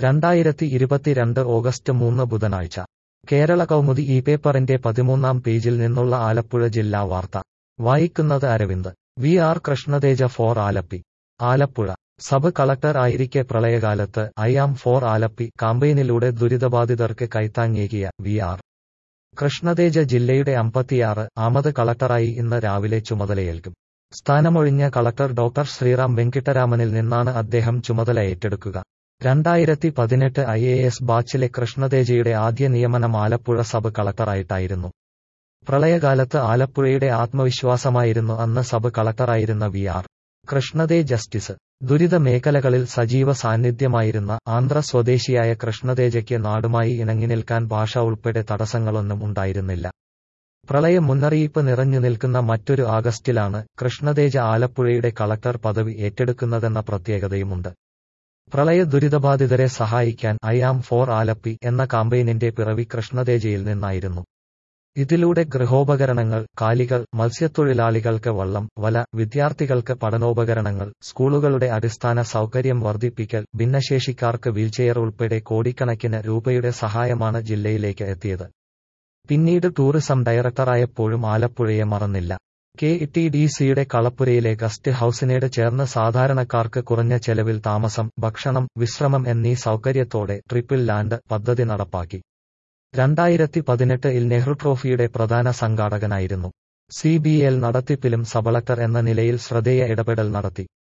രണ്ടായിരത്തി ഇരുപത്തിരണ്ട് ഓഗസ്റ്റ് മൂന്ന് ബുധനാഴ്ച കേരള കൗമുദി ഈ പേപ്പറിന്റെ പതിമൂന്നാം പേജിൽ നിന്നുള്ള ആലപ്പുഴ ജില്ലാ വാർത്ത വായിക്കുന്നത് Aravind V R Krishnateja for Alleppey Alappuzha sub collector ആയിരിക്കെ പ്രളയകാലത്ത് ഐ ആം ഫോർ ആലപ്പി കാമ്പയിനിലൂടെ ദുരിതബാധിതർക്ക് കൈത്താങ്ങേകിയ വി ആർ കൃഷ്ണതേജ ജില്ലയുടെ അമ്പത്തിയാറ് ആമത് കളക്ടറായി ഇന്ന് രാവിലെ ചുമതലയേൽക്കും സ്ഥാനമൊഴിഞ്ഞ കളക്ടർ ഡോക്ടർ ശ്രീറാം വെങ്കിട്ടരാമനിൽ നിന്നാണ് അദ്ദേഹം ചുമതല ഏറ്റെടുക്കുക രണ്ടായിരത്തി പതിനെട്ട് ഐ എ എസ് ബാച്ചിലെ കൃഷ്ണതേജയുടെ ആദ്യ നിയമനം ആലപ്പുഴ സബ് കളക്ടറായിട്ടായിരുന്നു പ്രളയകാലത്ത് ആലപ്പുഴയുടെ ആത്മവിശ്വാസമായിരുന്നു അന്ന് സബ് കളക്ടറായിരുന്ന വി ആർ കൃഷ്ണതേ ജസ്റ്റിസ് ദുരിത മേഖലകളിൽ സജീവ സാന്നിധ്യമായിരുന്ന ആന്ധ്ര സ്വദേശിയായ കൃഷ്ണതേജയ്ക്ക് നാടുമായി ഇണങ്ങി നിൽക്കാൻ ഭാഷ ഉൾപ്പെടെ തടസ്സങ്ങളൊന്നും ഉണ്ടായിരുന്നില്ല പ്രളയ മുന്നറിയിപ്പ് നിറഞ്ഞു നിൽക്കുന്ന മറ്റൊരു ആഗസ്റ്റിലാണ് കൃഷ്ണതേജ ആലപ്പുഴയുടെ കളക്ടർ പദവി ഏറ്റെടുക്കുന്നതെന്ന പ്രത്യേകതയുമുണ്ട് പ്രളയ ദുരിതബാധിതരെ സഹായിക്കാൻ ഐ ആം ഫോർ ആലപ്പി എന്ന കാമ്പയിനിന്റെ പിറവി കൃഷ്ണതേജയിൽ നിന്നായിരുന്നു ഇതിലൂടെ ഗൃഹോപകരണങ്ങൾ കാലികൾ മത്സ്യത്തൊഴിലാളികൾക്ക് വള്ളം വല വിദ്യാർത്ഥികൾക്ക് പഠനോപകരണങ്ങൾ സ്കൂളുകളുടെ അടിസ്ഥാന സൗകര്യം വർദ്ധിപ്പിക്കൽ ഭിന്നശേഷിക്കാർക്ക് വീൽചെയർ ഉൾപ്പെടെ കോടിക്കണക്കിന് രൂപയുടെ സഹായമാണ് ജില്ലയിലേക്ക് എത്തിയത് പിന്നീട് ടൂറിസം ഡയറക്ടറായപ്പോഴും ആലപ്പുഴയെ മറന്നില്ല കെ ടി ഡി സിയുടെ കളപ്പുരയിലെ ഗസ്റ്റ് ഹൌസിനേട് ചേർന്ന് സാധാരണക്കാർക്ക് കുറഞ്ഞ ചെലവിൽ താമസം ഭക്ഷണം വിശ്രമം എന്നീ സൗകര്യത്തോടെ ട്രിപ്പിൾ ലാൻഡ് പദ്ധതി നടപ്പാക്കി രണ്ടായിരത്തി പതിനെട്ടിൽ നെഹ്റു ട്രോഫിയുടെ പ്രധാന സംഘാടകനായിരുന്നു സി ബി എൽ നടത്തിപ്പിലും സബളക്ടർ എന്ന നിലയിൽ ശ്രദ്ധേയ ഇടപെടൽ നടത്തി